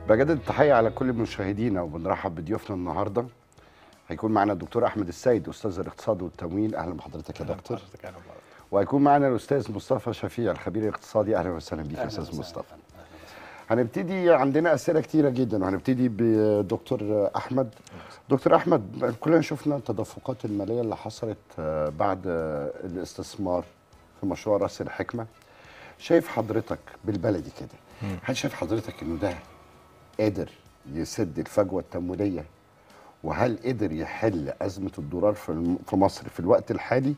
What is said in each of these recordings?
بجدد التحية على كل مشاهدينا وبنرحب بضيوفنا النهارده هيكون معنا الدكتور احمد السيد استاذ الاقتصاد والتمويل اهلا بحضرتك يا دكتور وهيكون معنا الاستاذ مصطفى شفيع الخبير الاقتصادي اهلا وسهلا بيك يا استاذ مصطفى هنبتدي عندنا اسئله كتيره جدا وهنبتدي بدكتور احمد دكتور احمد كلنا شفنا التدفقات الماليه اللي حصلت آه، بعد آه، الاستثمار في مشروع راس الحكمه شايف حضرتك بالبلدي كده هل شايف حضرتك انه ده قادر يسد الفجوه التمويليه وهل قدر يحل ازمه الدولار في الم- في مصر في الوقت الحالي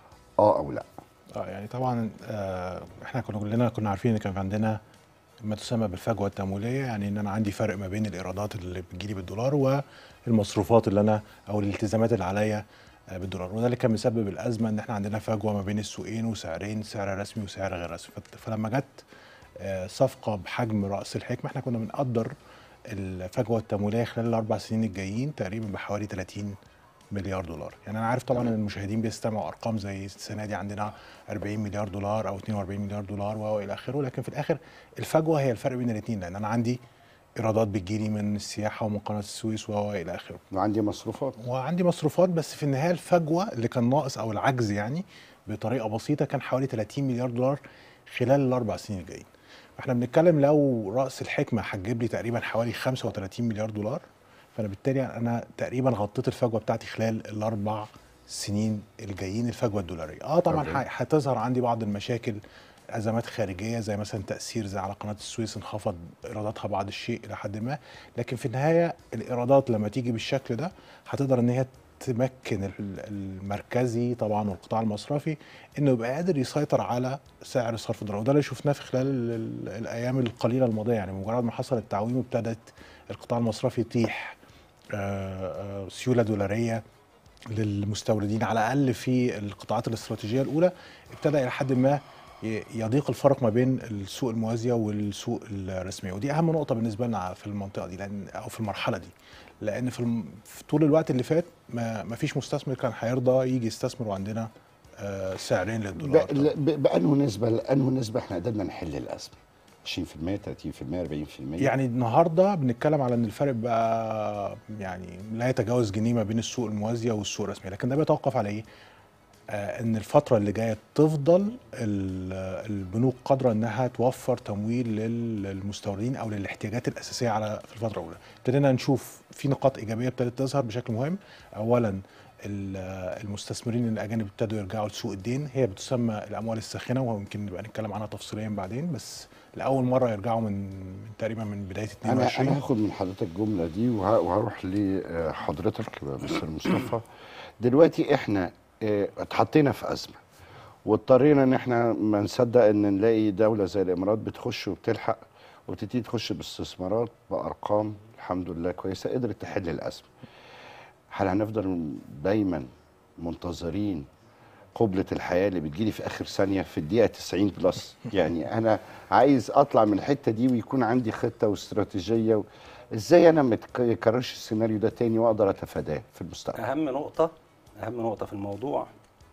اه او لا اه يعني طبعا آه احنا كنا كلنا كنا عارفين ان كان في عندنا ما تسمى بالفجوه التمويليه يعني ان انا عندي فرق ما بين الايرادات اللي بتجيلي بالدولار والمصروفات اللي انا او الالتزامات اللي عليا آه، بالدولار وده اللي كان مسبب الازمه ان احنا عندنا فجوه ما بين السوقين وسعرين سعر رسمي وسعر غير رسمي فت- فلما جت آه، صفقه بحجم راس الحكمه احنا كنا بنقدر الفجوه التمويليه خلال الاربع سنين الجايين تقريبا بحوالي 30 مليار دولار يعني انا عارف طبعا ان المشاهدين بيستمعوا ارقام زي السنه دي عندنا 40 مليار دولار او 42 مليار دولار والى اخره لكن في الاخر الفجوه هي الفرق بين الاثنين لان انا عندي ايرادات بتجيلي من السياحه ومن قناه السويس والى اخره وعندي مصروفات وعندي مصروفات بس في النهايه الفجوه اللي كان ناقص او العجز يعني بطريقه بسيطه كان حوالي 30 مليار دولار خلال الاربع سنين الجايين فاحنا بنتكلم لو راس الحكمه هتجيب لي تقريبا حوالي 35 مليار دولار فانا بالتالي انا تقريبا غطيت الفجوه بتاعتي خلال الاربع سنين الجايين الفجوه الدولاريه اه طبعا أوكي. ح- هتظهر عندي بعض المشاكل ازمات خارجيه زي مثلا تاثير زي على قناه السويس انخفض ايراداتها بعض الشيء الى حد ما لكن في النهايه الايرادات لما تيجي بالشكل ده هتقدر ان هي تمكن ال- المركزي طبعا والقطاع المصرفي انه يبقى قادر يسيطر على سعر صرف الدولار وده اللي شفناه في خلال ال- ال- الايام القليله الماضيه يعني مجرد ما حصل التعويم ابتدت القطاع المصرفي يطيح آه، آه، سيوله دولاريه للمستوردين على الاقل في القطاعات الاستراتيجيه الاولى ابتدى الى حد ما ي- يضيق الفرق ما بين السوق الموازيه والسوق الرسميه ودي اهم نقطه بالنسبه لنا في المنطقه دي لان او في المرحله دي لان في, الم... في طول الوقت اللي فات ما, ما فيش مستثمر كان هيرضى يجي يستثمر وعندنا آه سعرين للدولار ب- ل- ب- بانه نسبه لانه نسبه احنا قدرنا نحل الازمه 20% 30% 40% يعني النهارده بنتكلم على ان الفرق بقى يعني لا يتجاوز جنيه ما بين السوق الموازيه والسوق الرسمي لكن ده بيتوقف على ايه؟ آه ان الفتره اللي جايه تفضل ال- البنوك قادره انها توفر تمويل لل- للمستوردين او للاحتياجات الاساسيه على في الفتره الاولى ابتدينا نشوف في نقاط ايجابيه ابتدت تظهر بشكل مهم اولا ال- المستثمرين الاجانب ابتدوا يرجعوا لسوق الدين هي بتسمى الاموال الساخنه ويمكن نبقى نتكلم عنها تفصيليا بعدين بس لاول مره يرجعوا من من تقريبا من بدايه انا 22 انا هاخد من حضرتك الجمله دي وه- وهروح لحضرتك مستر مصطفى دلوقتي احنا اه، اتحطينا في ازمه واضطرينا ان احنا ما نصدق ان نلاقي دوله زي الامارات بتخش وبتلحق وتبتدي تخش باستثمارات بارقام الحمد لله كويسه قدرت تحل الازمه هل هنفضل دايما منتظرين قبلة الحياة اللي بتجيلي في آخر ثانية في الدقيقة 90 بلس يعني أنا عايز أطلع من الحتة دي ويكون عندي خطة واستراتيجية و... إزاي أنا ما يكررش السيناريو ده تاني وأقدر أتفاداه في المستقبل اهم نقطه اهم نقطه في الموضوع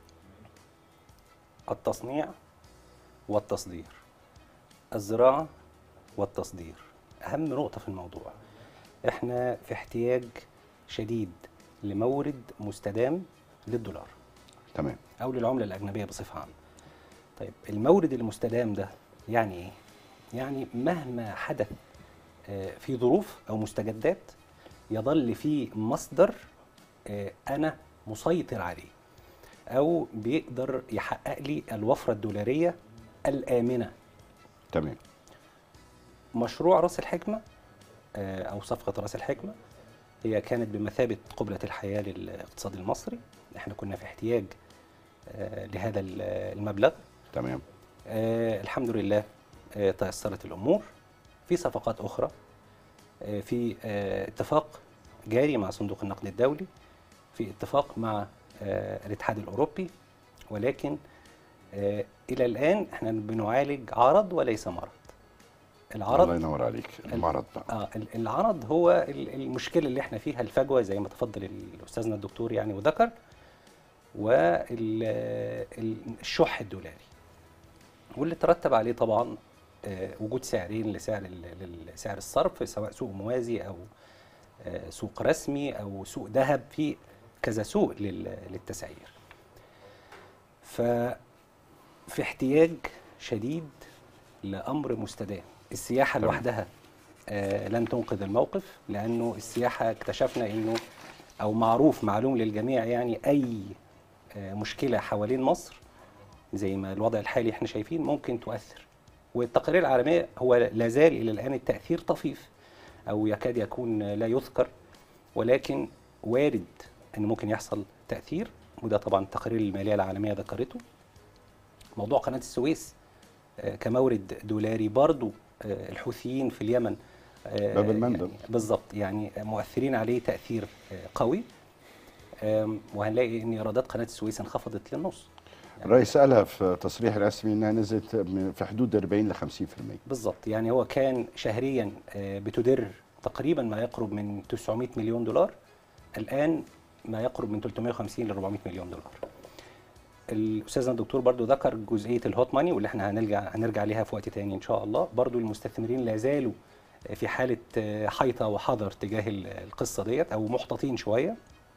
التصنيع والتصدير الزراعه والتصدير اهم نقطه في الموضوع احنا في احتياج شديد لمورد مستدام للدولار تمام او للعمله الاجنبيه بصفه عامه طيب المورد المستدام ده يعني ايه يعني مهما حدث آه، في ظروف او مستجدات يظل في مصدر آه، انا مسيطر عليه او بيقدر يحقق لي الوفره الدولاريه الامنه تمام مشروع راس الحكمه آه، او صفقه راس الحكمه هي كانت بمثابه قبله الحياه للاقتصاد المصري احنا كنا في احتياج آه، لهذا ال- المبلغ تمام آه الحمد لله آه تيسرت الامور في صفقات اخرى آه في آه اتفاق جاري مع صندوق النقد الدولي في اتفاق مع آه الاتحاد الاوروبي ولكن آه الى الان احنا بنعالج عرض وليس مرض الله العرض ينور عليك المرض بقى آه ال- العرض هو ال- المشكله اللي احنا فيها الفجوه زي ما تفضل الاستاذنا الدكتور يعني وذكر والشح الدولاري واللي ترتب عليه طبعا آه، وجود سعرين لسعر ال- لسعر الصرف سواء سوق موازي او آه، سوق رسمي او سوق ذهب في كذا سوق لل- للتسعير ففي احتياج شديد لامر مستدام السياحه تمام. لوحدها آه، لن تنقذ الموقف لانه السياحه اكتشفنا انه او معروف معلوم للجميع يعني اي آه، مشكله حوالين مصر زي ما الوضع الحالي احنا شايفين ممكن تؤثر والتقارير العالميه هو لا زال الى الان التاثير طفيف او يكاد يكون لا يذكر ولكن وارد ان ممكن يحصل تاثير وده طبعا التقارير الماليه العالميه ذكرته موضوع قناه السويس آه، كمورد دولاري برضو آه، الحوثيين في اليمن آه، باب المندب. يعني بالظبط يعني مؤثرين عليه تاثير آه، قوي آم، وهنلاقي ان ايرادات قناه السويس انخفضت للنص يعني الرئيس قالها في تصريح رسمي انها نزلت من- في حدود 40 ل 50% بالظبط يعني هو كان شهريا آه، بتدر تقريبا ما يقرب من 900 مليون دولار الان ما يقرب من 350 ل 400 مليون دولار الاستاذ الدكتور برضو ذكر جزئيه الهوت ماني واللي احنا هنرجع هنرجع ليها في وقت تاني ان شاء الله برضو المستثمرين لا زالوا في حاله آه، حيطه وحذر تجاه ال- القصه ديت او محتاطين شويه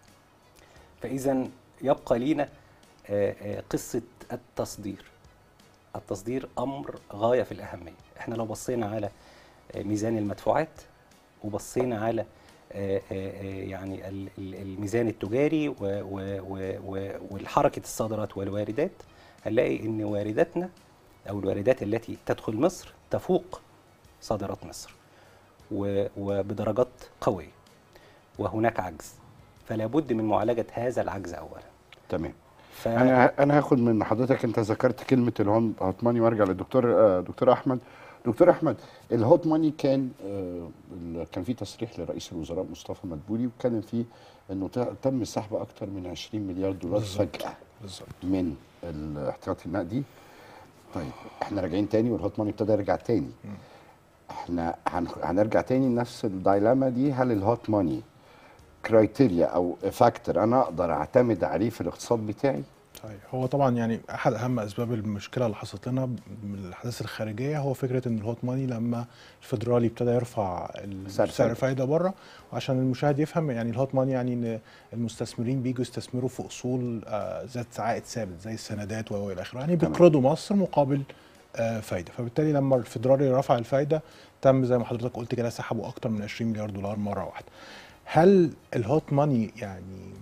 فاذا يبقى لينا آه، آه، قصه التصدير التصدير امر غايه في الاهميه احنا لو بصينا على آه، ميزان المدفوعات وبصينا على آه، آه، آه، يعني ال- ال- الميزان التجاري و- و- و- و- والحركه الصادرات والواردات هنلاقي ان وارداتنا او الواردات التي تدخل مصر تفوق صادرات مصر و- وبدرجات قويه وهناك عجز فلا بد من معالجه هذا العجز اولا تمام ف... انا انا هاخد من حضرتك انت ذكرت كلمه الهوت ماني وارجع للدكتور آه، دكتور احمد دكتور احمد الهوت ماني كان آه، ال- كان في تصريح لرئيس الوزراء مصطفى مدبولي وكان فيه انه ت- تم سحب اكثر من 20 مليار دولار بالظبط. فجاه بالظبط من الاحتياطي النقدي طيب احنا راجعين تاني والهوت ماني ابتدى يرجع تاني احنا هن- هنرجع تاني لنفس الدايلاما دي هل الهوت ماني كرايتيريا او فاكتور انا اقدر اعتمد عليه في الاقتصاد بتاعي صحيح هو طبعا يعني احد اهم اسباب المشكله اللي حصلت لنا من الاحداث الخارجيه هو فكره ان الهوت ماني لما الفدرالي ابتدى يرفع ال- سعر سعر الفايدة. الفايده بره وعشان المشاهد يفهم يعني الهوت ماني يعني ان المستثمرين بيجوا يستثمروا في اصول آه، ذات عائد ثابت زي السندات والى اخره يعني تمام. بيقرضوا مصر مقابل آه، فايده فبالتالي لما الفدرالي رفع الفايده تم زي ما حضرتك قلت كده سحبوا اكتر من 20 مليار دولار مره واحده هل الهوت ماني يعني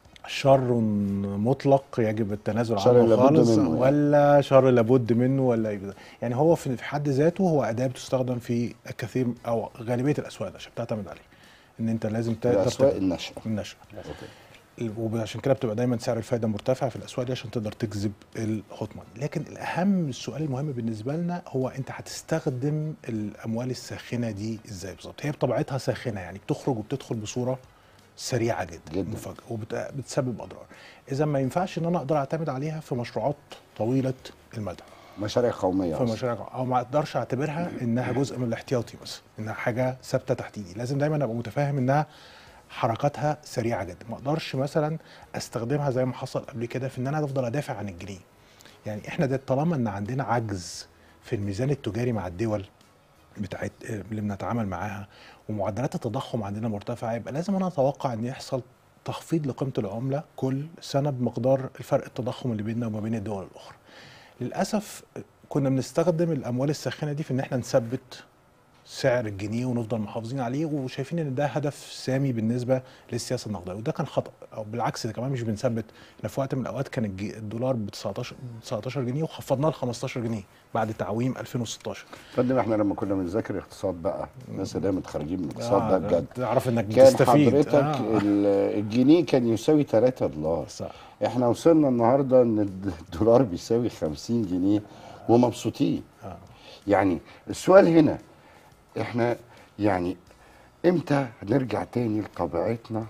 شر مطلق يجب التنازل شر عنه لابد خالص منه يعني. ولا شر لابد منه ولا يبقى يعني هو في في حد ذاته هو اداه بتستخدم في الكثير او غالبيه الاسواق عشان بتعتمد عليه ان انت لازم ت- الاسواق ترتب- الناشئه النشأ أوكي. وعشان كده بتبقى دايما سعر الفايده مرتفع في الاسواق دي عشان تقدر تجذب الهوت ماني لكن الاهم السؤال المهم بالنسبه لنا هو انت هتستخدم الاموال الساخنه دي ازاي بالظبط هي بطبيعتها ساخنه يعني بتخرج وبتدخل بصوره سريعه جدا, جداً. مفاجاه وبتسبب اضرار اذا ما ينفعش ان انا اقدر اعتمد عليها في مشروعات طويله المدى مشاريع قوميه في أصلاً. مشاريع او ما اقدرش اعتبرها انها جزء من الاحتياطي بس انها حاجه ثابته تحت ايدي لازم دايما ابقى متفاهم انها حركاتها سريعه جدا ما اقدرش مثلا استخدمها زي ما حصل قبل كده في ان انا افضل ادافع عن الجنيه يعني احنا ده طالما ان عندنا عجز في الميزان التجاري مع الدول بتاعت اللي بنتعامل معاها ومعدلات التضخم عندنا مرتفعه يبقى لازم انا اتوقع ان يحصل تخفيض لقيمه العمله كل سنه بمقدار الفرق التضخم اللي بيننا وما بين الدول الاخرى. للاسف كنا بنستخدم الاموال الساخنه دي في ان احنا نثبت سعر الجنيه ونفضل محافظين عليه وشايفين ان ده هدف سامي بالنسبه للسياسه النقديه وده كان خطا او بالعكس ده كمان مش بنثبت احنا في وقت من الاوقات كان الج- الدولار ب 19 19 جنيه وخفضناه ل 15 جنيه بعد تعويم 2016 فندم احنا لما كنا بنذاكر اقتصاد بقى الناس اللي هي متخرجين من الاقتصاد ده بجد تعرف انك كان بتستفيد حضرتك آه. ال- الجنيه كان يساوي 3 دولار صح احنا وصلنا النهارده ان الدولار بيساوي 50 جنيه ومبسوطين آه. يعني السؤال هنا احنا يعني امتى نرجع تاني لطبيعتنا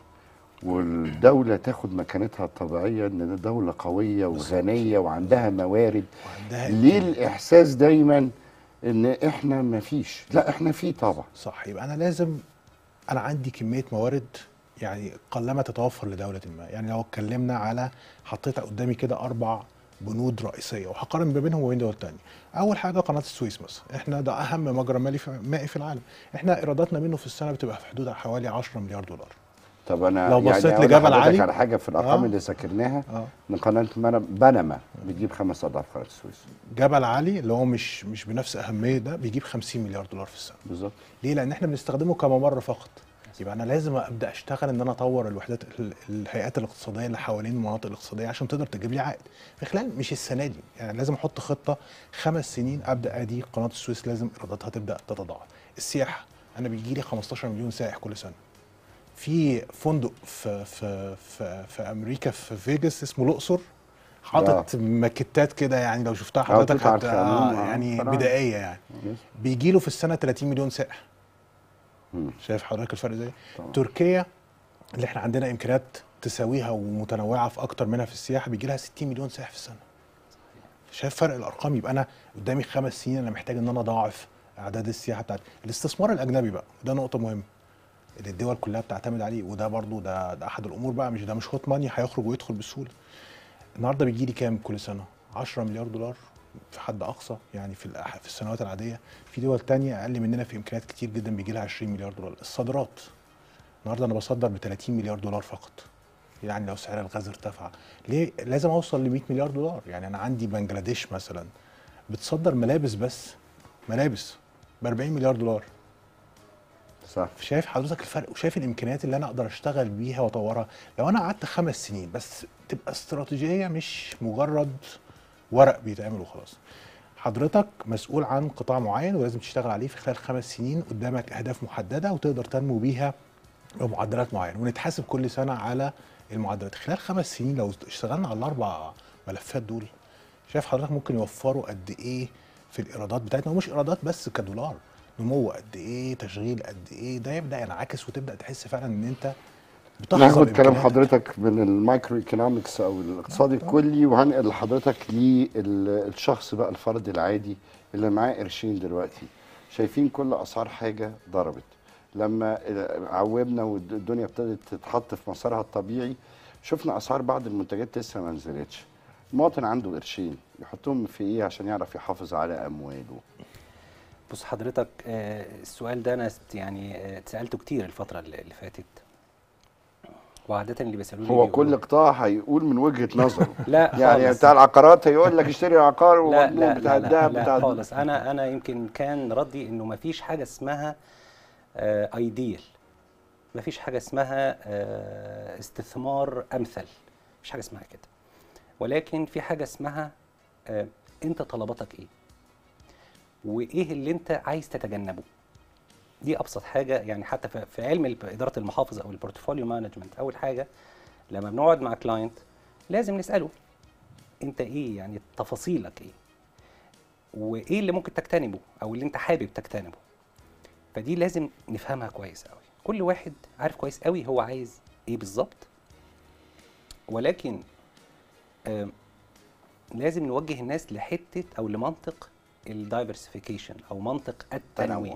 والدولة تاخد مكانتها الطبيعية ان دولة قوية وغنية وعندها موارد وعندها ليه الاحساس دايما ان احنا ما فيش لا احنا في طبعا صح يبقى انا لازم انا عندي كميه موارد يعني قلما تتوفر لدوله ما يعني لو اتكلمنا على حطيت قدامي كده اربع بنود رئيسيه وهقارن ما بينهم وبين دول تانية اول حاجه قناه السويس مثلا احنا ده اهم مجرى مالي في مائي في العالم احنا ايراداتنا منه في السنه بتبقى في حدود حوالي 10 مليار دولار طب انا لو بصيت أقول لجبل لحضرتك علي- على حاجه في الارقام آه. اللي ذاكرناها اه ان قناه من- بنما بتجيب خمس اضعاف قناه السويس جبل علي اللي هو مش مش بنفس اهميه ده بيجيب 50 مليار دولار في السنه بالظبط ليه لان احنا بنستخدمه كممر فقط يبقى انا لازم ابدا اشتغل ان انا اطور الوحدات ال- الهيئات الاقتصاديه اللي حوالين المناطق الاقتصاديه عشان تقدر تجيب لي عائد في خلال مش السنه دي يعني لازم احط خطه خمس سنين ابدا ادي قناه السويس لازم ايراداتها تبدا تتضاعف السياحه انا بيجي لي 15 مليون سائح كل سنه في فندق في في في, في امريكا في فيجاس اسمه الاقصر حاطط ماكيتات كده يعني لو شفتها حضرتك توت عنخ هت- آه آمون، آه، يعني فراعنة. بدائيه يعني يس. بيجي له في السنه 30 مليون سائح مم. شايف حضرتك الفرق ازاي طبعا. تركيا اللي احنا عندنا امكانيات تساويها ومتنوعه في اكتر منها في السياحه بيجي لها 60 مليون سائح في السنه شايف فرق الارقام يبقى انا قدامي خمس سنين انا محتاج ان انا اضاعف اعداد السياحه بتاعتي الاستثمار الاجنبي بقى ده نقطه مهمه اللي الدول كلها بتعتمد عليه وده برضو ده, ده احد الامور بقى مش ده مش هوت ماني هيخرج ويدخل بسهوله النهارده بيجي لي كام كل سنه 10 مليار دولار في حد اقصى يعني في الأح- في السنوات العاديه في دول تانية اقل مننا في امكانيات كتير جدا بيجي لها 20 مليار دولار الصادرات النهارده انا بصدر ب 30 مليار دولار فقط يعني لو سعر الغاز ارتفع ليه لازم اوصل ل 100 مليار دولار يعني انا عندي بنجلاديش مثلا بتصدر ملابس بس ملابس ب 40 مليار دولار صح شايف حضرتك الفرق وشايف الامكانيات اللي انا اقدر اشتغل بيها واطورها لو انا قعدت خمس سنين بس تبقى استراتيجيه مش مجرد ورق بيتعمل وخلاص حضرتك مسؤول عن قطاع معين ولازم تشتغل عليه في خلال خمس سنين قدامك اهداف محدده وتقدر تنمو بيها بمعدلات معينه ونتحاسب كل سنه على المعدلات خلال خمس سنين لو اشتغلنا على الاربع ملفات دول شايف حضرتك ممكن يوفروا قد ايه في الايرادات بتاعتنا ومش ايرادات بس كدولار نمو قد ايه تشغيل قد ايه ده يبدا ينعكس وتبدا تحس فعلا ان انت بتحظى ناخد كلام بإمكانياتك. حضرتك من المايكرو ايكونومكس او الاقتصاد الكلي وهنقل لحضرتك للشخص بقى الفرد العادي اللي معاه قرشين دلوقتي شايفين كل اسعار حاجه ضربت لما عوبنا والدنيا ابتدت تتحط في مسارها الطبيعي شفنا اسعار بعض المنتجات لسه ما نزلتش المواطن عنده قرشين يحطهم في ايه عشان يعرف يحافظ على امواله بص حضرتك آه، السؤال ده انا است- يعني آه، اتسالته كتير الفتره اللي اللي فاتت وعاده اللي بيسالوني هو بيقولوا- كل قطاع هيقول من وجهه نظره لا يعني خالص. بتاع العقارات هيقول لك اشتري عقار لا والمضمون لا بتاع لا, لا, الدهب لا بتاع خالص انا انا يمكن كان ردي انه ما فيش حاجه اسمها ايديال ما فيش حاجه اسمها آه، استثمار امثل مفيش حاجه اسمها كده ولكن في حاجه اسمها آه، انت طلباتك ايه وايه اللي انت عايز تتجنبه دي ابسط حاجه يعني حتى في في علم الب- اداره المحافظ او البورتفوليو مانجمنت اول حاجه لما بنقعد مع كلاينت لازم نساله انت ايه يعني تفاصيلك ايه وايه اللي ممكن تجتنبه او اللي انت حابب تجتنبه فدي لازم نفهمها كويس قوي كل واحد عارف كويس قوي هو عايز ايه بالظبط ولكن آم، لازم نوجه الناس لحته او لمنطق الدايفرسيفيكيشن او منطق التنويع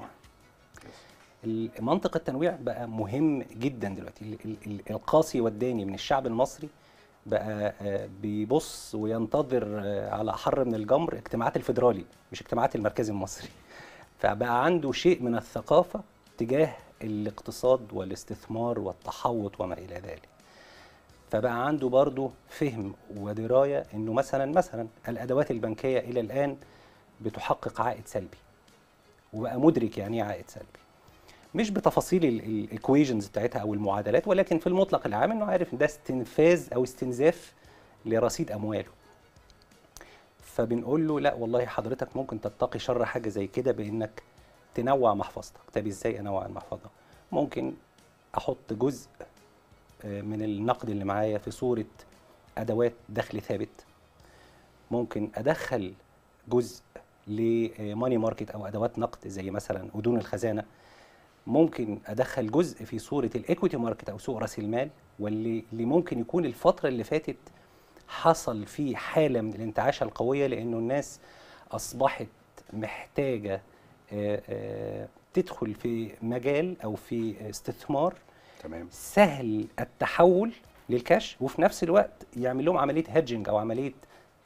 منطق التنويع بقى مهم جدا دلوقتي ال- ال- ال- القاسي والداني من الشعب المصري بقى آه، بيبص وينتظر آه، على احر من الجمر اجتماعات الفيدرالي مش اجتماعات المركزي المصري فبقى عنده شيء من الثقافه تجاه الاقتصاد والاستثمار والتحوط وما الى ذلك فبقى عنده برضه فهم ودرايه انه مثلا مثلا الادوات البنكيه الى الان بتحقق عائد سلبي وبقى مدرك يعني ايه عائد سلبي مش بتفاصيل الايكويشنز بتاعتها او المعادلات ولكن في المطلق العام انه عارف ان ده استنفاذ او استنزاف لرصيد امواله فبنقول له لا والله حضرتك ممكن تتقي شر حاجه زي كده بانك تنوع محفظتك طب ازاي انوع المحفظه ممكن احط جزء آه، من النقد اللي معايا في صوره ادوات دخل ثابت ممكن ادخل جزء لماني ماركت او ادوات نقد زي مثلا اذون الخزانه ممكن ادخل جزء في صوره الايكويتي ماركت او سوق راس المال واللي اللي ممكن يكون الفتره اللي فاتت حصل فيه حاله من الانتعاشه القويه لانه الناس اصبحت محتاجه آه، آه، تدخل في مجال او في استثمار تمام سهل التحول للكاش وفي نفس الوقت يعمل لهم عمليه هيدجنج او عمليه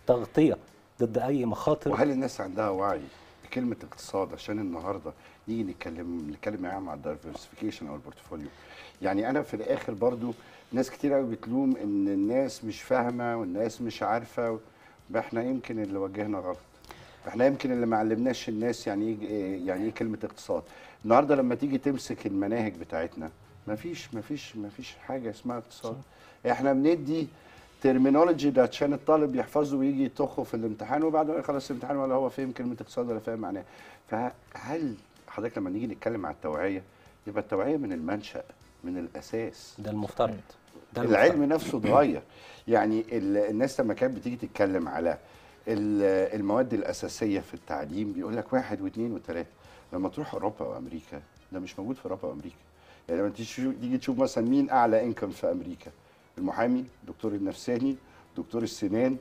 تغطيه ضد اي مخاطر وهل الناس عندها وعي بكلمه اقتصاد عشان النهارده نيجي نتكلم نتكلم معاهم على الدايفرسيفيكيشن او البورتفوليو يعني انا في الاخر برضو ناس كتير قوي بتلوم ان الناس مش فاهمه والناس مش عارفه احنا يمكن اللي وجهنا غلط احنا يمكن اللي ما علمناش الناس يعني ايه يعني ايه كلمه اقتصاد النهارده لما تيجي تمسك المناهج بتاعتنا ما فيش ما فيش ما فيش حاجه اسمها اقتصاد احنا بندي ترمينولوجي ده عشان الطالب يحفظه ويجي يطخه في الامتحان وبعد ما يخلص الامتحان ولا هو فاهم كلمه اقتصاد ولا فاهم معناها فهل حضرتك لما نيجي نتكلم على التوعيه يبقى التوعيه من المنشا من الاساس ده المفترض ده العلم المفترض. نفسه اتغير يعني ال- الناس لما كانت بتيجي تتكلم على ال- المواد الاساسيه في التعليم بيقول لك واحد واثنين وثلاثه لما تروح اوروبا وامريكا ده مش موجود في اوروبا وامريكا يعني لما تيجي تشوف- تيجي تشوف مثلا مين اعلى انكم في امريكا المحامي الدكتور النفساني دكتور السنان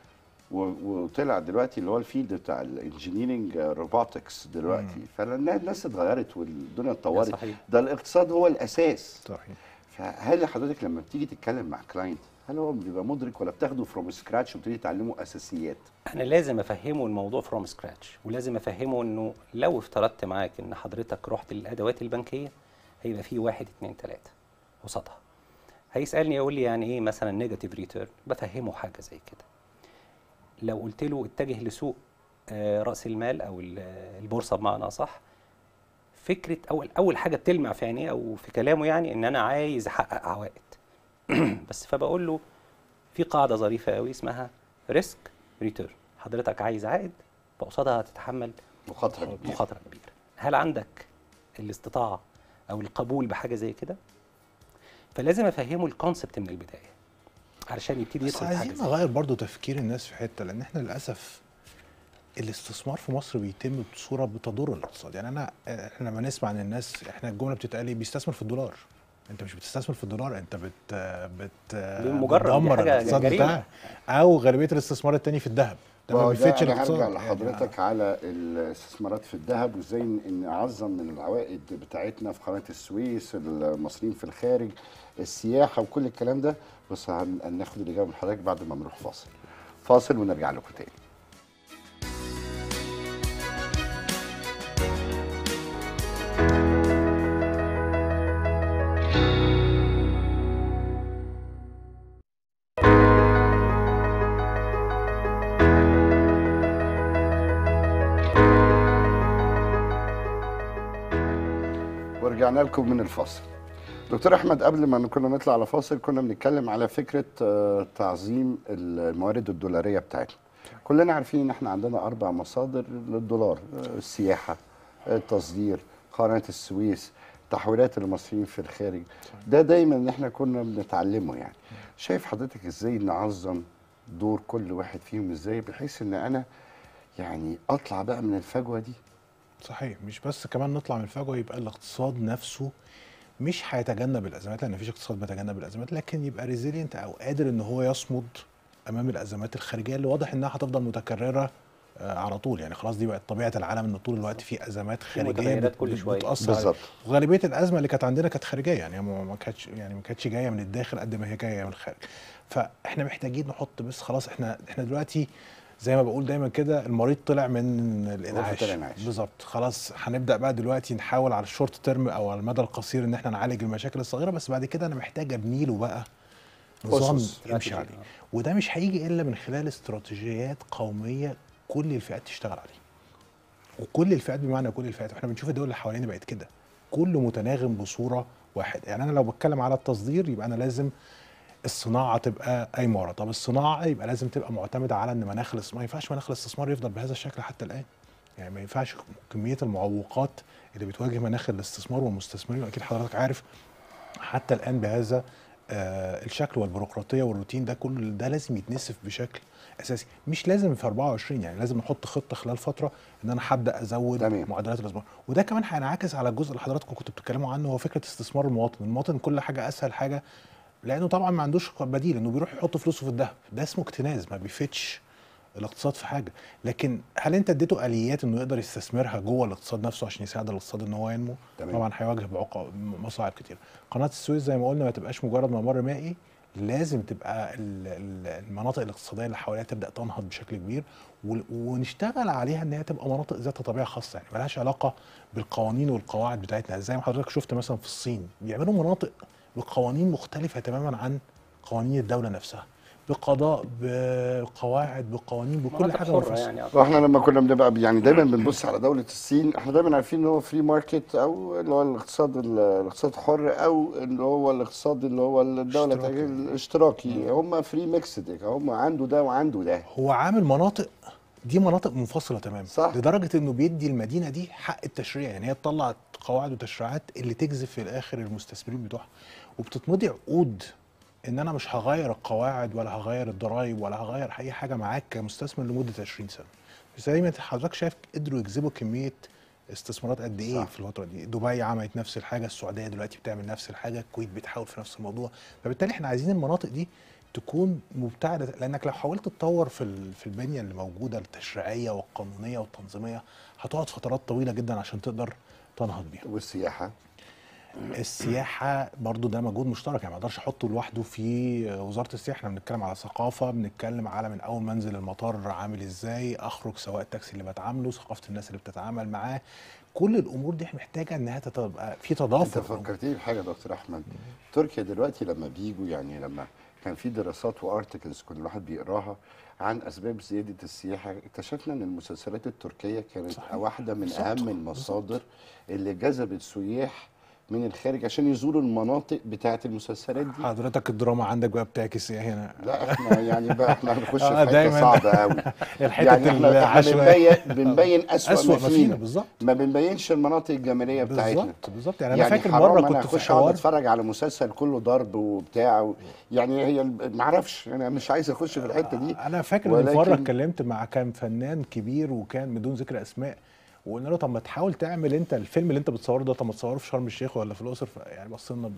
و- وطلع دلوقتي اللي هو الفيلد بتاع الانجينيرنج روبوتكس دلوقتي فالناس اتغيرت والدنيا اتطورت صحيح. ده الاقتصاد هو الاساس صحيح فهل حضرتك لما بتيجي تتكلم مع كلاينت هل هو بيبقى مدرك ولا بتاخده فروم سكراتش وبتبتدي تعلمه اساسيات؟ انا لازم افهمه الموضوع فروم سكراتش ولازم افهمه انه لو افترضت معاك ان حضرتك رحت للادوات البنكيه هيبقى في واحد اتنين تلاته قصادها هيسالني يقول لي يعني ايه مثلا نيجاتيف ريتيرن بفهمه حاجه زي كده لو قلت له اتجه لسوق آه، راس المال او ال- البورصه بمعنى اصح فكره اول اول حاجه بتلمع في عينيه او في كلامه يعني ان انا عايز احقق عوائد بس فبقول له في قاعده ظريفه قوي اسمها ريسك ريتيرن حضرتك عايز عائد فقصادها هتتحمل مخاطره كبيره مخاطره كبيره هل عندك الاستطاعه او القبول بحاجه زي كده فلازم افهمه الكونسبت من البدايه علشان يبتدي بس يدخل في حاجه عايزين زي كده. نغير برضو تفكير الناس في حته لان احنا للاسف الاستثمار في مصر بيتم بصوره بتضر الاقتصاد يعني انا احنا لما نسمع عن الناس احنا الجمله بتتقال ايه بيستثمر في الدولار انت مش بتستثمر في الدولار انت بت بت مجرد دي بتدمر حاجة الاقتصاد جريمة. بتاعك او غالبيه الاستثمار التاني في الذهب ده ما ما هو بيفيدش ده انا الاقتصاد هرجع يعني لحضرتك على الاستثمارات في الذهب وازاي ن- نعظم من العوائد بتاعتنا في قناه السويس المصريين في الخارج السياحه وكل الكلام ده بس هن- هناخد الاجابه من حضرتك بعد ما نروح فاصل فاصل ونرجع لكم تاني ورجعنا لكم من الفاصل دكتور احمد قبل ما كنا نطلع على فاصل كنا بنتكلم على فكره آه، تعظيم الموارد الدولاريه بتاعتنا كلنا عارفين ان احنا عندنا اربع مصادر للدولار آه، السياحه التصدير قناه السويس تحويلات المصريين في الخارج ده دايما اللي احنا كنا بنتعلمه يعني شايف حضرتك ازاي نعظم دور كل واحد فيهم ازاي بحيث ان انا يعني اطلع بقى من الفجوه دي صحيح مش بس كمان نطلع من الفجوه يبقى الاقتصاد نفسه مش هيتجنب الازمات لان مفيش اقتصاد بيتجنب الازمات لكن يبقى ريزيلينت او قادر ان هو يصمد امام الازمات الخارجيه اللي واضح انها هتفضل متكرره آه، على طول يعني خلاص دي بقت طبيعه العالم ان طول الوقت في ازمات خارجيه متغيرات بت- كل بت- شوية. بتاثر على- بالظبط. وغالبيه الازمه اللي كانت عندنا كانت خارجيه يعني هي ما ما كانتش يعني ما كانتش جايه من الداخل قد ما هي جايه من الخارج فاحنا محتاجين نحط بس خلاص احنا احنا دلوقتي زي ما بقول دايما كده المريض طلع من الانعاش الإنعاش. بالظبط خلاص هنبدا بقى دلوقتي نحاول على الشورت تيرم او على المدى القصير ان احنا نعالج المشاكل الصغيره بس بعد كده انا محتاج ابني له بقى نظام أسس. يمشي عليه وده مش هيجي الا من خلال استراتيجيات قوميه كل الفئات تشتغل عليه وكل الفئات بمعنى كل الفئات احنا بنشوف الدول اللي حوالينا بقت كده كله متناغم بصوره واحده يعني انا لو بتكلم على التصدير يبقى انا لازم الصناعه تبقى قايمه ورا طب الصناعه يبقى لازم تبقى معتمده على ان مناخ الاستثمار ما ينفعش مناخ الاستثمار يفضل بهذا الشكل حتى الان يعني ما ينفعش كميه المعوقات اللي بتواجه مناخ الاستثمار والمستثمرين واكيد حضرتك عارف حتى الان بهذا آه الشكل والبيروقراطيه والروتين ده كله ده لازم يتنسف بشكل اساسي مش لازم في 24 يعني لازم نحط خطه خلال فتره ان انا هبدا ازود تمام. معدلات الاستثمار وده كمان هينعكس على الجزء اللي حضراتكم كنتوا بتتكلموا عنه هو فكره استثمار المواطن المواطن كل حاجه اسهل حاجه لانه طبعا ما عندوش بديل انه بيروح يحط فلوسه في الذهب ده اسمه اكتناز ما بيفيدش الاقتصاد في حاجه لكن هل انت اديته اليات انه يقدر يستثمرها جوه الاقتصاد نفسه عشان يساعد الاقتصاد ان هو ينمو تمام. طبعا هيواجه بعقا مصاعب كتير قناه السويس زي ما قلنا ما تبقاش مجرد ممر مائي لازم تبقى ال- ال- المناطق الاقتصاديه اللي حواليها تبدا تنهض بشكل كبير ول- ونشتغل عليها ان هي تبقى مناطق ذات طبيعه خاصه يعني ملهاش علاقه بالقوانين والقواعد بتاعتنا زي ما حضرتك شفت مثلا في الصين بيعملوا مناطق بقوانين مختلفه تماما عن قوانين الدوله نفسها بقضاء بقواعد بقوانين بكل مناطق حاجه حرة منفصلة. يعني واحنا لما كنا بنبقى يعني دايما بنبص على دوله الصين احنا دايما عارفين ان هو فري ماركت او اللي هو الاقتصاد الاقتصاد الحر او اللي هو الاقتصاد اللي هو الدوله اشتراكي. الاشتراكي هم فري ميكسد هم عنده ده وعنده ده هو عامل مناطق دي مناطق منفصله تماما صح. لدرجه انه بيدي المدينه دي حق التشريع يعني هي تطلع قواعد وتشريعات اللي تجذب في الاخر المستثمرين بتوعها وبتتمضي عقود ان انا مش هغير القواعد ولا هغير الضرايب ولا هغير اي حاجه معاك كمستثمر لمده 20 سنه بس زي ما حضرتك شايف قدروا يجذبوا كميه استثمارات قد ايه صح. في الفتره دي دبي عملت نفس الحاجه السعوديه دلوقتي بتعمل نفس الحاجه الكويت بتحاول في نفس الموضوع فبالتالي احنا عايزين المناطق دي تكون مبتعده لانك لو حاولت تطور في ال- في البنيه اللي موجوده التشريعيه والقانونيه والتنظيميه هتقعد فترات طويله جدا عشان تقدر تنهض بيها والسياحه السياحه برضو ده مجهود مشترك يعني ما اقدرش احطه لوحده في وزاره السياحه احنا بنتكلم على ثقافه بنتكلم على من اول ما انزل المطار عامل ازاي اخرج سواء التاكسي اللي بتعامله ثقافه الناس اللي بتتعامل معاه كل الامور دي محتاجه انها تبقى في انت تضافر فكرتني بحاجه يا دكتور احمد تركيا دلوقتي لما بيجوا يعني لما كان في دراسات وارتكلز كل الواحد بيقراها عن اسباب زياده السياحه اكتشفنا ان المسلسلات التركيه كانت صحيح. واحده من بالظبط. اهم المصادر اللي جذبت سياح من الخارج عشان يزوروا المناطق بتاعه المسلسلات دي حضرتك الدراما عندك بقى بتعكس ايه هنا لا احنا يعني بقى احنا هنخش في آه، حته دايماً. صعبه قوي الحته يعني احنا احنا العشوائيه بنبين بنبين اسوأ, اسوأ ما ما فينا فينا بالظبط ما بنبينش المناطق الجماليه بتاعتنا بالظبط بالظبط يعني انا يعني فاكر حرام مره انا كنت في اخش اقعد حوار اتفرج على مسلسل كله ضرب وبتاع و... يعني هي ال- ما اعرفش انا مش عايز اخش في الحته دي انا فاكر ان مره ولكن- اتكلمت مع كان فنان كبير وكان بدون ذكر اسماء وقلنا له طب ما تحاول تعمل انت الفيلم اللي انت بتصوره ده طب ما تصوره في شرم الشيخ ولا في الاقصر ف- يعني بص لنا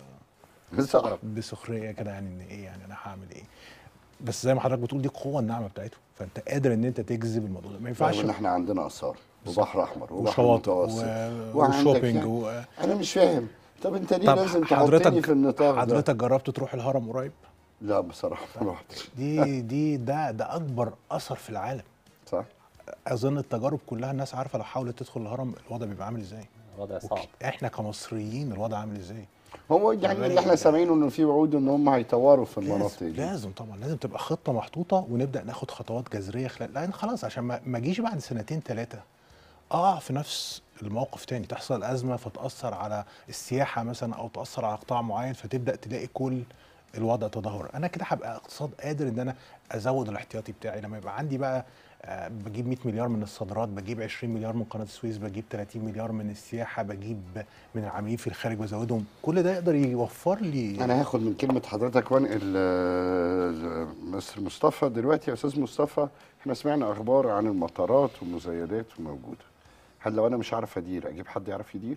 بصراحه بسخريه كده يعني ان ايه يعني انا هعمل ايه بس زي ما حضرتك بتقول دي القوه الناعمه بتاعته فانت قادر ان انت تجذب الموضوع ده ما ينفعش ان احنا عندنا اثار وبحر احمر وبحر وشواطئ متوسط و- وعندك وشوبينج يعني- و... انا مش فاهم طب انت ليه طب لازم تحطني حضرتك في النطاق ده حضرتك جربت تروح الهرم قريب لا بصراحه ما رحتش دي دي ده ده اكبر اثر في العالم صح اظن التجارب كلها الناس عارفه لو حاولت تدخل الهرم الوضع بيبقى عامل ازاي الوضع صعب احنا كمصريين الوضع عامل ازاي هو يعني اللي احنا سامعينه انه في وعود ان هم هيطوروا في المناطق لازم, دي لازم طبعا لازم تبقى خطه محطوطه ونبدا ناخد خطوات جذريه خلال لان خلاص عشان ما ما اجيش بعد سنتين ثلاثه اقع في نفس الموقف تاني تحصل ازمه فتاثر على السياحه مثلا او تاثر على قطاع معين فتبدا تلاقي كل الوضع تدهور انا كده هبقى اقتصاد قادر ان انا ازود الاحتياطي بتاعي لما يبقى عندي بقى آه، بجيب 100 مليار من الصادرات بجيب 20 مليار من قناه السويس بجيب 30 مليار من السياحه بجيب من العاملين في الخارج بزودهم كل ده يقدر يوفر لي انا هاخد من كلمه حضرتك وانقل آه، مستر مصطفى دلوقتي يا استاذ مصطفى احنا سمعنا اخبار عن المطارات والمزايدات وموجوده هل لو انا مش عارف ادير اجيب حد يعرف يدير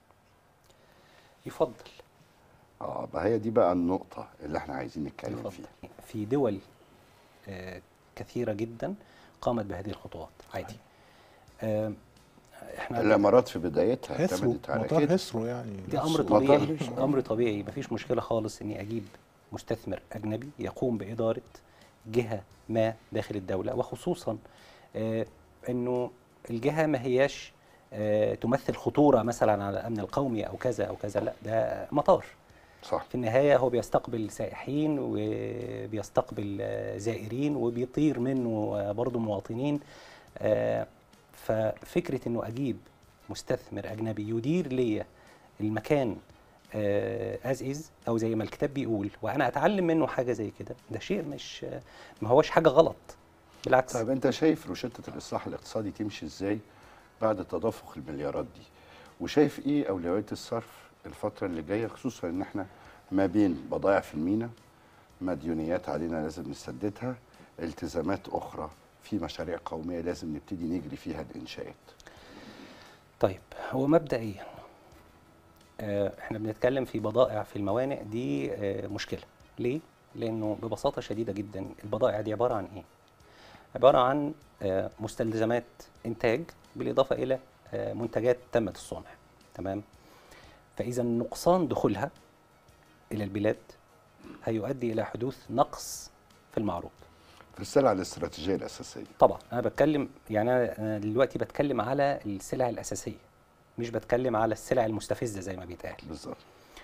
يفضل اه بقى هي دي بقى النقطه اللي احنا عايزين نتكلم يفضل فيها في دول آه، كثيرة جدا قامت بهذه الخطوات عادي آه، احنا الامارات في بدايتها هسرو اعتمدت على مطار كده هسرو يعني دي امر مطار طبيعي مش- امر طبيعي مفيش مشكله خالص اني اجيب مستثمر اجنبي يقوم باداره جهه ما داخل الدوله وخصوصا آه انه الجهه ما هياش آه تمثل خطوره مثلا على الامن القومي او كذا او كذا لا ده مطار صح في النهايه هو بيستقبل سائحين وبيستقبل آه، زائرين وبيطير منه آه، برضه مواطنين آه، ففكره انه اجيب مستثمر اجنبي يدير لي المكان از از او زي ما الكتاب بيقول وانا اتعلم منه حاجه زي كده ده شيء مش آه، ما هوش حاجه غلط بالعكس طيب انت شايف روشته الاصلاح الاقتصادي تمشي ازاي بعد تدفق المليارات دي وشايف ايه اولويات الصرف الفتره اللي جايه خصوصا ان احنا ما بين بضائع في المينا مديونيات علينا لازم نسددها التزامات اخرى في مشاريع قوميه لازم نبتدي نجري فيها الانشاءات طيب هو مبدئيا آه، احنا بنتكلم في بضائع في الموانئ دي آه، مشكله ليه لانه ببساطه شديده جدا البضائع دي عباره عن ايه عباره عن آه، مستلزمات انتاج بالاضافه الى آه، منتجات تمت الصنع تمام فاذا نقصان دخولها الى البلاد هيؤدي الى حدوث نقص في المعروض في السلع الاستراتيجيه الاساسيه طبعا انا بتكلم يعني أنا- انا دلوقتي بتكلم على السلع الاساسيه مش بتكلم على السلع المستفزه زي ما بيتقال بالظبط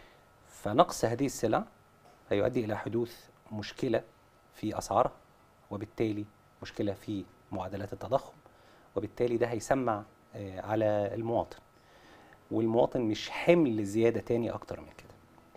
فنقص هذه السلع هيؤدي الى حدوث مشكله في اسعارها وبالتالي مشكله في معدلات التضخم وبالتالي ده هيسمع آه، على المواطن والمواطن مش حمل زياده تاني اكتر من كده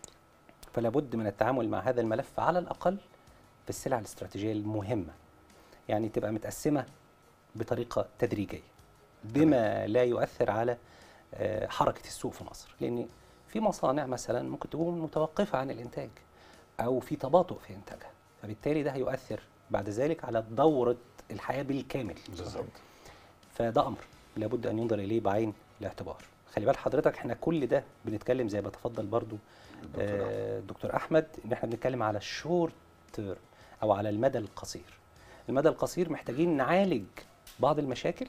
فلا بد من التعامل مع هذا الملف على الاقل في السلع الاستراتيجيه المهمه يعني تبقى متقسمه بطريقه تدريجيه بما لا يؤثر على آه، حركه السوق في مصر لان في مصانع مثلا ممكن تكون متوقفه عن الانتاج او في تباطؤ في انتاجها فبالتالي ده هيؤثر بعد ذلك على دوره الحياه بالكامل بالظبط فده امر لابد ان ينظر اليه بعين الاعتبار خلي بال حضرتك احنا كل ده بنتكلم زي ما تفضل برضو الدكتور آه، دكتور احمد ان احنا بنتكلم على الشورت تيرم او على المدى القصير المدى القصير محتاجين نعالج بعض المشاكل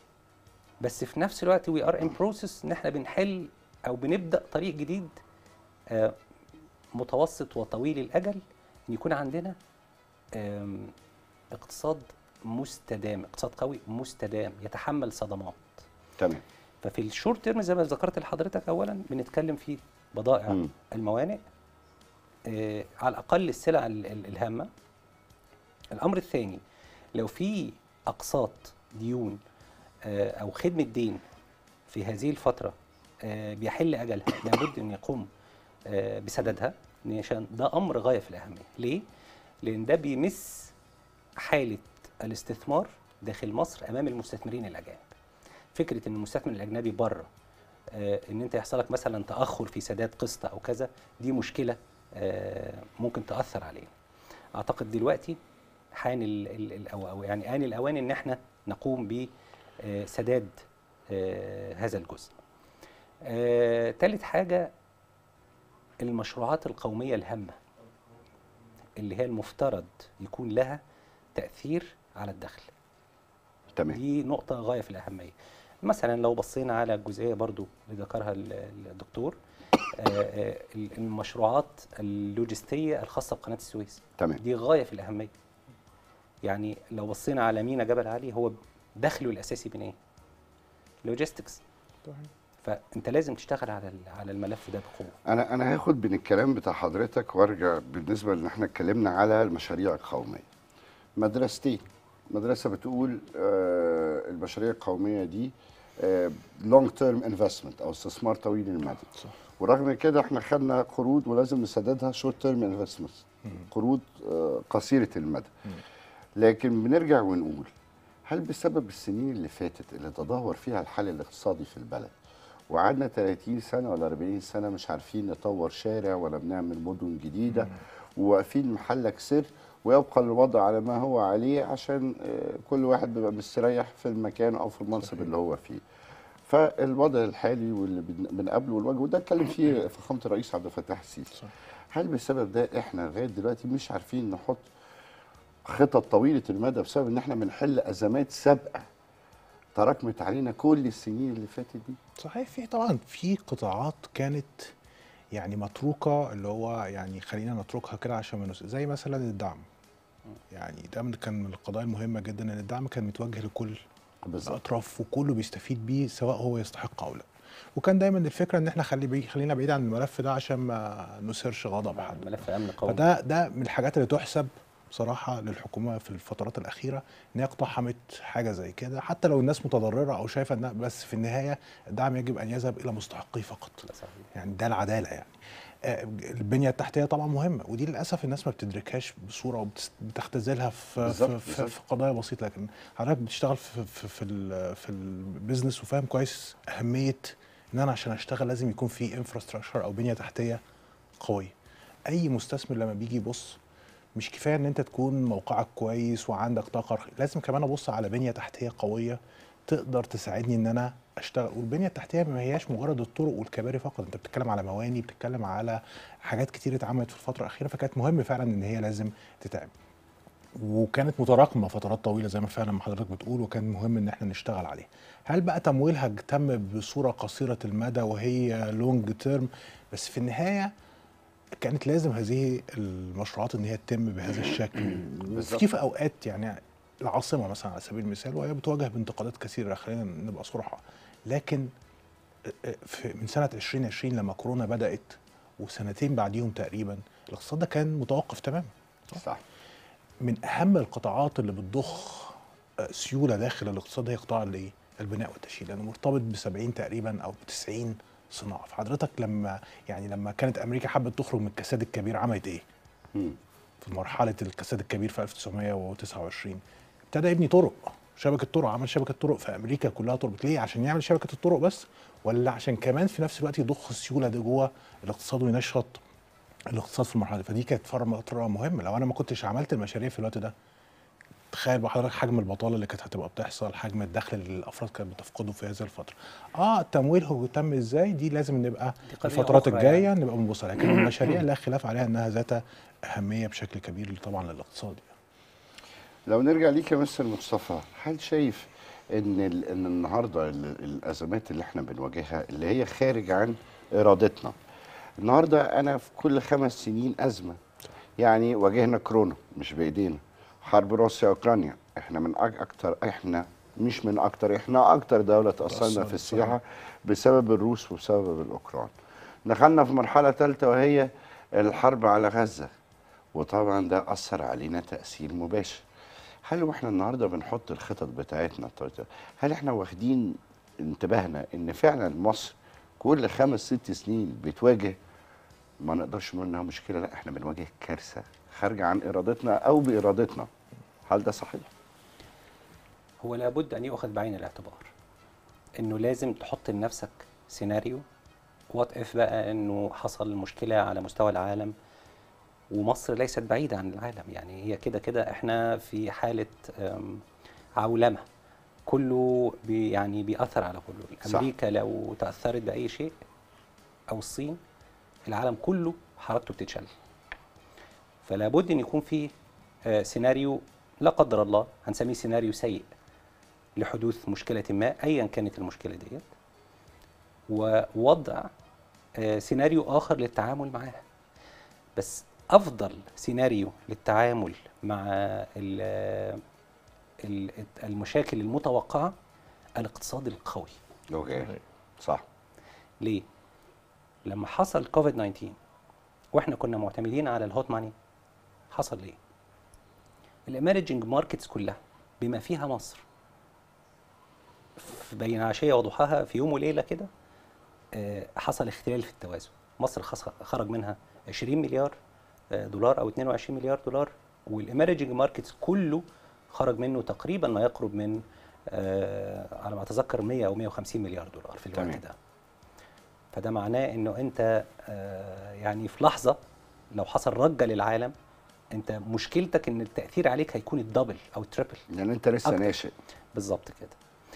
بس في نفس الوقت وي ار ان بروسيس ان احنا بنحل او بنبدا طريق جديد آه، متوسط وطويل الاجل ان يكون عندنا آم، اقتصاد مستدام اقتصاد قوي مستدام يتحمل صدمات تمام ففي الشورت تيرم زي ما ذكرت لحضرتك اولا بنتكلم في بضائع مم. الموانئ آه على الاقل السلع ال- ال- الهامه الامر الثاني لو في اقساط ديون آه او خدمه دين في هذه الفتره آه بيحل اجلها لابد ان يقوم آه بسددها عشان ده امر غايه في الاهميه ليه لان ده بيمس حاله الاستثمار داخل مصر امام المستثمرين الاجانب فكره ان المستثمر الاجنبي بره آه، ان انت يحصل لك مثلا تاخر في سداد قسط او كذا دي مشكله آه، ممكن تاثر علينا اعتقد دلوقتي حان ال ال ال أو, او يعني ان الاوان ان احنا نقوم بسداد هذا الجزء آه، تالت حاجه المشروعات القوميه الهامه اللي هي المفترض يكون لها تاثير على الدخل تمام دي نقطة غاية في الأهمية مثلا لو بصينا على الجزئية برضو اللي ذكرها ال- الدكتور آه، آه، المشروعات اللوجستية الخاصة بقناة السويس تمام دي غاية في الأهمية يعني لو بصينا على مينا جبل علي هو دخله الأساسي من إيه؟ لوجيستكس فأنت لازم تشتغل على ال- على الملف ده بقوة انا انا هاخد من الكلام بتاع حضرتك وارجع بالنسبه ان احنا اتكلمنا على المشاريع القوميه مدرستين مدرسه بتقول آه المشاريع القوميه دي لونج تيرم انفستمنت او استثمار طويل المدى صح ورغم من كده احنا خدنا قروض ولازم نسددها شورت تيرم انفستمنت قروض آه قصيره المدى لكن بنرجع ونقول هل بسبب السنين اللي فاتت اللي تدهور فيها الحال الاقتصادي في البلد وقعدنا 30 سنه ولا 40 سنه مش عارفين نطور شارع ولا بنعمل مدن جديده وواقفين محلك سر ويبقى الوضع على ما هو عليه عشان آه، كل واحد بيبقى مستريح في المكان او في المنصب صحيح. اللي هو فيه فالوضع الحالي واللي بن- بنقابله والوجه وده اتكلم فيه فخامه الرئيس عبد الفتاح السيسي صح. هل بسبب ده احنا لغايه دلوقتي مش عارفين نحط خطط طويله المدى بسبب ان احنا بنحل ازمات سابقه تراكمت علينا كل السنين اللي فاتت دي صحيح في طبعا في قطاعات كانت يعني متروكه اللي هو يعني خلينا نتركها كده عشان ما نس- زي مثلا الدعم يعني ده من كان من القضايا المهمه جدا ان الدعم كان متوجه لكل بالظبط الاطراف وكله بيستفيد بيه سواء هو يستحق او لا وكان دايما الفكره ان احنا خلي بي خلينا بعيد عن الملف ده عشان ما نثيرش غضب حد ملف أمن قومي فده ده من الحاجات اللي تحسب بصراحه للحكومه في الفترات الاخيره ان هي اقتحمت حاجه زي كده حتى لو الناس متضرره او شايفه انها بس في النهايه الدعم يجب ان يذهب الى مستحقيه فقط ده صحيح. يعني ده العداله يعني آه، البنيه التحتيه طبعا مهمه ودي للاسف الناس ما بتدركهاش بصوره وبتختزلها في بالظبط، في, في, بالظبط. في قضايا بسيطه لكن حضرتك بتشتغل في في في, ال- في البيزنس وفاهم كويس اهميه ان انا عشان اشتغل لازم يكون في انفراستراكشر او بنيه تحتيه قويه اي مستثمر لما بيجي يبص مش كفايه ان انت تكون موقعك كويس وعندك طاقه رخ- لازم كمان ابص على بنيه تحتيه قويه تقدر تساعدني ان انا اشتغل والبنيه التحتيه ما هياش مجرد الطرق والكباري فقط انت بتتكلم على مواني بتتكلم على حاجات كتير اتعملت في الفتره الاخيره فكانت مهم فعلا ان هي لازم تتعمل وكانت متراكمه فترات طويله زي ما فعلا ما حضرتك بتقول وكان مهم ان احنا نشتغل عليها هل بقى تمويلها تم بصوره قصيره المدى وهي لونج تيرم بس في النهايه كانت لازم هذه المشروعات ان هي تتم بهذا الشكل بالظبط. في في اوقات يعني العاصمه مثلا على سبيل المثال وهي بتواجه بانتقادات كثيره خلينا نبقى صراحه لكن في من سنه 2020 لما كورونا بدات وسنتين بعديهم تقريبا الاقتصاد ده كان متوقف تماما صح من اهم القطاعات اللي بتضخ آه، سيوله داخل الاقتصاد هي قطاع الايه؟ البناء والتشييد لانه مرتبط ب 70 تقريبا او ب 90 صناعه فحضرتك لما يعني لما كانت امريكا حبت تخرج من الكساد الكبير عملت ايه؟ مم. في مرحله الكساد الكبير في 1929 ابتدى يبني طرق شبكه طرق عمل شبكه طرق في امريكا كلها طرق ليه عشان يعمل شبكه الطرق بس ولا عشان كمان في نفس الوقت يضخ السيوله دي جوه الاقتصاد وينشط الاقتصاد في المرحله دي فدي كانت فتره مهمه لو انا ما كنتش عملت المشاريع في الوقت ده تخيل بقى حضرتك حجم البطاله اللي كانت هتبقى بتحصل حجم الدخل اللي الافراد كانت بتفقده في هذه الفتره اه التمويل هو تم ازاي دي لازم نبقى دي قضية الفترات أخرى الجايه يعني. نبقى بنبص عليها لكن المشاريع لا خلاف عليها انها ذات اهميه بشكل كبير طبعا للاقتصاد يعني. لو نرجع ليك يا مستر مصطفى هل شايف ان ال- ان النهارده ال- الازمات اللي احنا بنواجهها اللي هي خارج عن ارادتنا النهارده انا في كل خمس سنين ازمه يعني واجهنا كورونا مش بايدينا حرب روسيا اوكرانيا احنا من أك- اكتر احنا مش من اكتر احنا اكتر دوله تاثرنا تأثرت، في السياحه بسبب الروس وبسبب الاوكران دخلنا في مرحله ثالثه وهي الحرب على غزه وطبعا ده اثر علينا تاثير مباشر هل واحنا النهارده بنحط الخطط بتاعتنا طيب، هل احنا واخدين انتباهنا ان فعلا مصر كل خمس ست سنين بتواجه ما نقدرش نقول انها مشكله لا احنا بنواجه كارثه خارجه عن ارادتنا او بارادتنا هل ده صحيح؟ هو لابد ان يؤخذ بعين الاعتبار انه لازم تحط لنفسك سيناريو وات اف بقى انه حصل مشكله على مستوى العالم ومصر ليست بعيده عن العالم يعني هي كده كده احنا في حاله أم، عولمه كله بي يعني بيأثر على كله صح. امريكا لو تأثرت بأي شيء او الصين العالم كله حركته بتتشل فلا بد ان يكون في آه، سيناريو لا قدر الله هنسميه سيناريو سيء لحدوث مشكله ما ايا كانت المشكله ديت ووضع آه، سيناريو اخر للتعامل معاها بس افضل سيناريو للتعامل مع ال- ال- المشاكل المتوقعه الاقتصاد القوي اوكي صح ليه؟ لما حصل كوفيد 19 واحنا كنا معتمدين على الهوت ماني حصل ليه؟ الاميرجنج ماركتس كلها بما فيها مصر في بين عشيه وضحاها في يوم وليله كده آه، حصل اختلال في التوازن مصر خس- خرج منها 20 مليار آه، دولار او 22 مليار دولار والاميرجنج ماركتس كله خرج منه تقريبا ما يقرب من آه، على ما اتذكر 100 او 150 مليار دولار في الوقت تمام. ده فده معناه انه انت آه، يعني في لحظه لو حصل رجه للعالم انت مشكلتك ان التاثير عليك هيكون الدبل او التريبل لان انت لسه أكتر. ناشئ بالظبط كده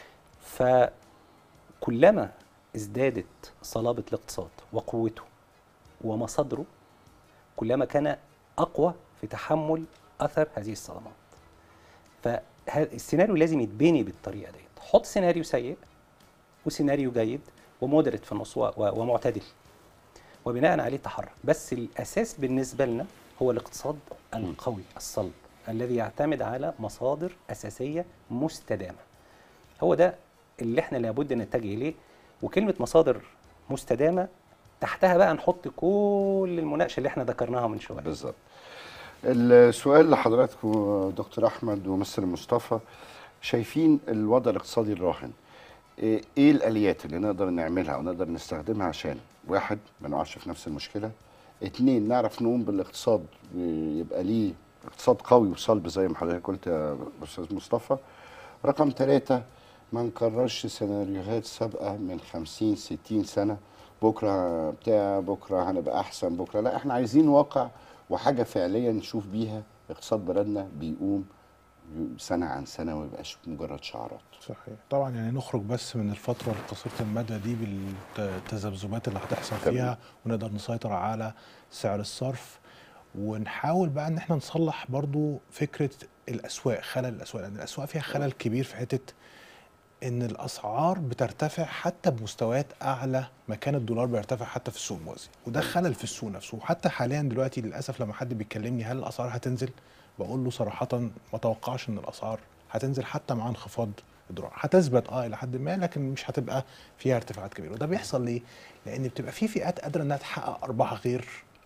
فكلما ازدادت صلابة الاقتصاد وقوته ومصادره كلما كان أقوى في تحمل أثر هذه الصدمات فالسيناريو لازم يتبني بالطريقة ديت حط سيناريو سيء وسيناريو جيد ومودريت في النص و- و- ومعتدل وبناء عليه تحرك بس الأساس بالنسبة لنا هو الاقتصاد القوي الصلب الذي يعتمد على مصادر أساسية مستدامة هو ده اللي احنا لابد نتجه اليه وكلمه مصادر مستدامه تحتها بقى نحط كل المناقشه اللي احنا ذكرناها من شويه بالظبط السؤال لحضراتكم دكتور احمد ومستر مصطفى شايفين الوضع الاقتصادي الراهن ايه إيه الاليات اللي نقدر نعملها او نقدر نستخدمها عشان واحد ما نقعش في نفس المشكله اتنين نعرف نقوم بالاقتصاد يبقى ليه اقتصاد قوي وصلب زي ما حضرتك قلت يا استاذ مصطفى رقم ثلاثة ما نكررش سيناريوهات سابقة من 50 60 سنة بكرة بتاع بكرة هنبقى أحسن بكرة لا احنا عايزين واقع وحاجة فعليا نشوف بيها اقتصاد بلدنا بيقوم سنة عن سنة وما يبقاش مجرد شعارات صحيح طبعا يعني نخرج بس من الفترة القصيرة المدى دي بالتذبذبات اللي هتحصل تمام. فيها ونقدر نسيطر على سعر الصرف ونحاول بقى ان احنا نصلح برضو فكرة الاسواق خلل الاسواق لان الاسواق فيها خلل كبير في حتة ان الاسعار بترتفع حتى بمستويات اعلى ما كان الدولار بيرتفع حتى في السوق الموازي وده خلل في السوق نفسه وحتى حاليا دلوقتي للاسف لما حد بيكلمني هل الاسعار هتنزل بقول له صراحه ما توقعش ان الاسعار هتنزل حتى مع انخفاض الدولار هتثبت اه الى حد ما لكن مش هتبقى فيها ارتفاعات كبيره وده بيحصل ليه لان بتبقى في فئات قادره انها تحقق ارباح غير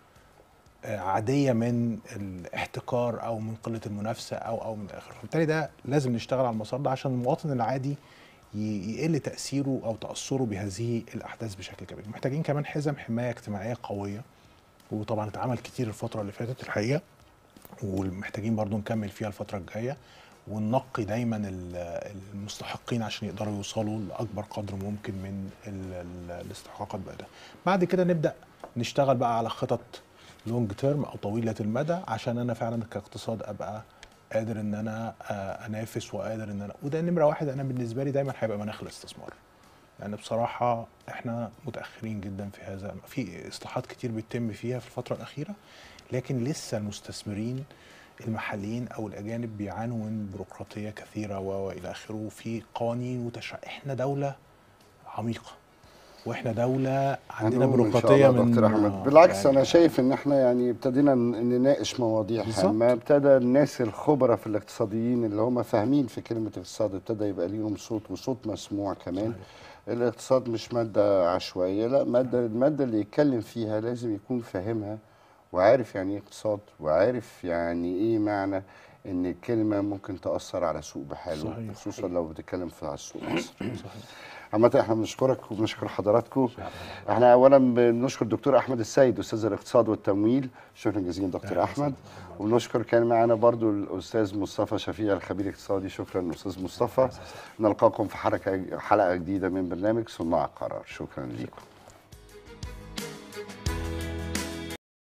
آه، عاديه من الاحتكار او من قله المنافسه او او من اخره فبالتالي ده لازم نشتغل على المسار ده عشان المواطن العادي ي- يقل تاثيره او تاثره بهذه الاحداث بشكل كبير محتاجين كمان حزم حمايه اجتماعيه قويه وطبعا اتعمل كتير الفتره اللي فاتت الحقيقه ومحتاجين برضو نكمل فيها الفتره الجايه وننقي دايما ال- المستحقين عشان يقدروا يوصلوا لاكبر قدر ممكن من ال- ال- الاستحقاقات بقى ده بعد كده نبدا نشتغل بقى على خطط لونج تيرم او طويله المدى عشان انا فعلا كاقتصاد ابقى قادر ان انا آه، انافس وقادر ان انا وده نمره واحد انا بالنسبه لي دايما هيبقى مناخ الاستثمار يعني بصراحه احنا متاخرين جدا في هذا في اصلاحات كتير بتتم فيها في الفتره الاخيره لكن لسه المستثمرين المحليين او الاجانب بيعانوا من بيروقراطيه كثيره و- والى اخره وفي قوانين وتشريع احنا دوله عميقه واحنا دوله عندنا هنقوم إن شاء بيروقراطيه الله من دكتور احمد بالعكس يعني انا شايف ان احنا يعني ابتدينا ن- نناقش مواضيع بالظبط. هامه ابتدى الناس الخبراء في الاقتصاديين اللي هم فاهمين في كلمه اقتصاد ابتدى يبقى ليهم صوت وصوت مسموع كمان صحيح. الاقتصاد مش ماده عشوائيه لا ماده الماده اللي يتكلم فيها لازم يكون فاهمها وعارف يعني ايه اقتصاد وعارف يعني ايه معنى ان الكلمه ممكن تاثر على سوق بحاله صحيح. خصوصا لو بتتكلم في على السوق المصري صحيح. عامة احنا بنشكرك وبنشكر حضراتكم احنا اولا بنشكر الدكتور احمد السيد استاذ الاقتصاد والتمويل شكرا جزيلا دكتور احمد وبنشكر كان معنا برضو الاستاذ مصطفى شفيع الخبير الاقتصادي شكرا استاذ مصطفى نلقاكم في حلقه حلقه جديده من برنامج صناع القرار شكرا لكم